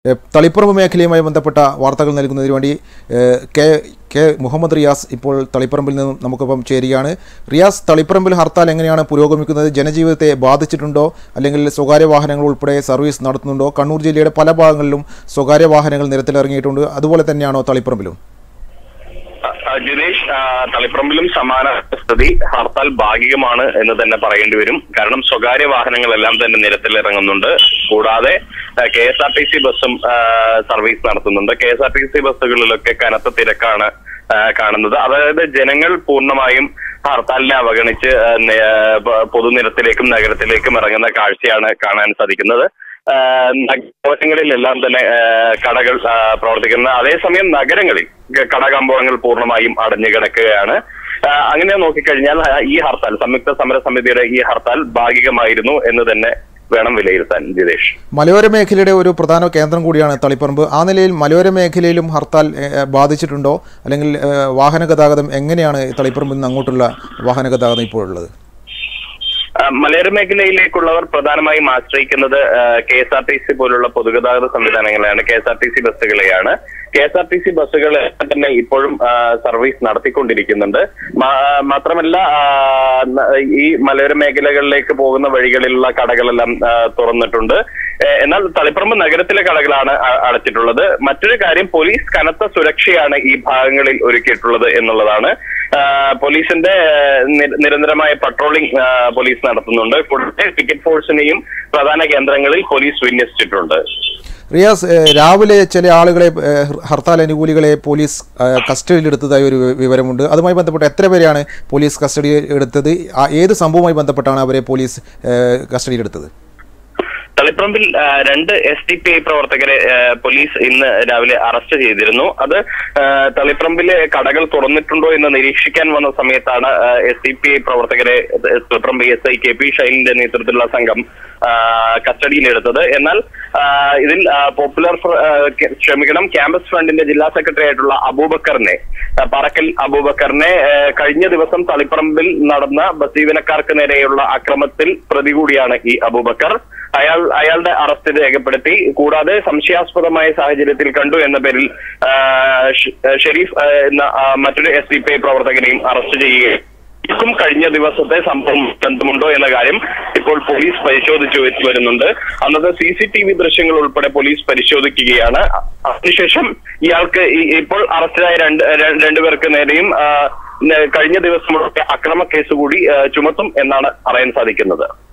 ഏ, തളിപ്പറമ്പ് മേഖലയുമായി ബന്ധപ്പെട്ട വാർത്തകൾ നൽകുന്നതിന് വേണ്ടി ഏ, കെ കെ മുഹമ്മദ് റിയാസ് ഇപ്പോൾ തളിപ്പറമ്പിൽ നിന്നും നമുക്കൊപ്പം ചേരുകയാണ് റിയാസ് തളിപ്പറമ്പിൽ ഹർത്താൽ എങ്ങനെയാണ് പുരോഗമിക്കുന്നത് ജനജീവിതത്തെ ബാധിച്ചിട്ടുണ്ടോ അല്ലെങ്കിൽ സ്വകാര്യ വാഹനങ്ങൾ ഉൾപ്പെടെ സർവീസ് നടത്തുന്നുണ്ടോ കണ്ണൂർ ജില്ലയുടെ പല ഭാഗങ്ങളിലും സ്വകാര്യ വാഹനങ്ങൾ നിരത്തിലിറങ്ങിയിട്ടുണ്ട് അതുപോലെ തന്നെയാണോ തളിപ്പറമ്പിലും ആ, ജിതേഷ് ആ, തളിപ്പറമ്പിലും സമാന സ്ഥിതി ഹർത്താൽ ഭാഗികമാണ് എന്ന് തന്നെ പറയേണ്ടി വരും കാരണം സ്വകാര്യ വാഹനങ്ങളെല്ലാം തന്നെ നിരത്തിലിറങ്ങുന്നുണ്ട് കൂടാതെ K S R T C ബസ്സും ആ, സർവീസ് നടത്തുന്നുണ്ട് K S R T C ബസ്സുകളിലൊക്കെ കനത്ത തിരക്കാണ് ആ, കാണുന്നത് അതായത് ജനങ്ങൾ പൂർണ്ണമായും ഹർത്താലിനെ അവഗണിച്ച് ആ, നെ- ആ, പ- പൊതുനിരത്തിലേക്കും നഗരത്തിലേക്കും ഇറങ്ങുന്ന കാഴ്ചയാണ് കാണാൻ സാധിക്കുന്നത് ആഹ് നഗരങ്ങളിലെല്ലാം തന്നെ ആഹ് കടകൾ ആഹ് പ്രവർത്തിക്കുന്ന അതേസമയം നഗരങ്ങളിൽ കടകമ്പോളങ്ങൾ പൂർണ്ണമായും അടഞ്ഞു കിടക്കുകയാണ് ആഹ് അങ്ങനെ നോക്കിക്കഴിഞ്ഞാൽ ആഹ് ഈ ഹർത്താൽ സംയുക്ത സമര സമിതിയുടെ ഈ ഹർത്താൽ ഭാഗികമായിരുന്നു എന്ന് തന്നെ വേണം വിലയിരുത്താൻ ജിതേഷ് മലയോര മേഖലയുടെ ഒരു പ്രധാന കേന്ദ്രം കൂടിയാണ് തളിപ്പറമ്പ് ആ നിലയിൽ മലയോര മേഖലയിലും ഹർത്താൽ ഏ, ഏ, ബാധിച്ചിട്ടുണ്ടോ അല്ലെങ്കിൽ ഏ, വാഹന ഗതാഗതം എങ്ങനെയാണ് തളിപ്പറമ്പിൽ നിന്ന് അങ്ങോട്ടുള്ള വാഹന ഗതാഗതം ഇപ്പോഴുള്ളത് ആ, മലയോര മേഖലയിലേക്കുള്ളവർ പ്രധാനമായും ആശ്രയിക്കുന്നത് K S R T C പോലുള്ള പൊതുഗതാഗത സംവിധാനങ്ങളെയാണ് K S R T C ബസ്സുകളെയാണ് K S R T C ബസ്സുകൾ തന്നെ ഇപ്പോഴും ആ, സർവീസ് നടത്തിക്കൊണ്ടിരിക്കുന്നുണ്ട് മാ- മാത്രമല്ല ആ, ന- ഈ മലയോര മേഖലകളിലേക്ക് പോകുന്ന വഴികളിലുള്ള കടകളെല്ലാം ആ, തുറന്നിട്ടുണ്ട് ഏ, എന്നാൽ തളിപ്പറമ്പ് നഗരത്തിലെ കടകളാണ് അ- അടച്ചിട്ടുള്ളത് മറ്റൊരു കാര്യം പോലീസ് കനത്ത സുരക്ഷയാണ് ഈ ഭാഗങ്ങളിൽ ഒരുക്കിയിട്ടുള്ളത് എന്നുള്ളതാണ് ആ, പോലീസിന്റെ ആ, നി- നിരന്തരമായ പട്രോളിംഗ് ആ, പോലീസ് നടത്തുന്നുണ്ട് കൂടാതെ ടിക്കറ്റ് ഫോഴ്സിനെയും പ്രധാന കേന്ദ്രങ്ങളിൽ പോലീസ് വിന്യസിച്ചിട്ടുണ്ട് റിയാസ് ഏ, രാവിലെ ചില ആളുകളെ ഏ, ഹർത്താൽ അനുകൂലികളെ പോലീസ് ഏ, കസ്റ്റഡിയിലെടുത്തതായി ഒരു വി- വിവരമുണ്ട് അതുമായി ബന്ധപ്പെട്ട് എത്ര പേരെയാണ് പോലീസ് കസ്റ്റഡിയിൽ എടുത്തത് ആ, ഏത് സംഭവവുമായി ബന്ധപ്പെട്ടാണ് അവരെ പോലീസ് ഏ, കസ്റ്റഡിയിലെടുത്തത് തളിപ്പറമ്പിൽ ആ, രണ്ട് എസ് ഡി പി ഐ പ്രവർത്തകരെ ആ, പോലീസ് ഇന്ന് രാവിലെ അറസ്റ്റ് ചെയ്തിരുന്നു അത് ആ, തളിപ്പറമ്പിലെ കടകൾ തുറന്നിട്ടുണ്ടോ എന്ന് നിരീക്ഷിക്കാൻ വന്ന സമയത്താണ് എസ് ഡി പി ഐ പ്രവർത്തകരെ ഏഹ്, Taliparamba S I K P ഷൈലിന്റെ നേതൃത്വത്തിലുള്ള സംഘം ആ, കസ്റ്റഡിയിലെടുത്തത് എന്നാൽ ആ, ഇതിൽ ആ, പോപ്പുലർ ഫ്ര- ആ, കെ- ക്ഷമിക്കണം ക്യാമ്പസ് ഫ്രണ്ടിന്റെ ജില്ലാ സെക്രട്ടറി ആയിട്ടുള്ള അബൂബക്കറിനെ ആ, പറക്കൽ അബൂബക്കറിനെ ആ, കഴിഞ്ഞ ദിവസം തളിപ്പറമ്പിൽ നടന്ന ബസ് ജീവനക്കാർക്ക് നേരെയുള്ള അക്രമത്തിൽ പ്രതി കൂടിയാണ് ഈ അബൂബക്കർ അയാൾ അയാളുടെ അറസ്റ്റ് രേഖപ്പെടുത്തി കൂടാതെ സംശയാസ്പദമായ സാഹചര്യത്തിൽ കണ്ടു എന്ന പേരിൽ ആ, ഷ- ഷെരീഫ് ആ, എന്ന ആ, മറ്റൊരു എസ് ഡി പി ഐ പ്രവർത്തകനെയും അറസ്റ്റ് ചെയ്യുകയും ഇതും കഴിഞ്ഞ ദിവസത്തെ സംഭവം ബന്ധമുണ്ടോ എന്ന കാര്യം ഇപ്പോൾ പോലീസ് പരിശോധിച്ചു വ- വരുന്നുണ്ട് അന്നത്തെ സി സി ടി വി ദൃശ്യങ്ങൾ ഉൾപ്പെടെ പോലീസ് പരിശോധിക്കുകയാണ് അതിനുശേഷം ഇയാൾക്ക് ഈ- ഇപ്പോൾ അറസ്റ്റിലായ രണ്ട് ര- രണ്ടുപേർക്ക് നേരെയും ആ, ന- കഴിഞ്ഞ ദിവസമുള്ള അക്രമ കേസ് കൂടി ആ, ചുമത്തും എന്നാണ് പറയാൻ സാധിക്കുന്നത്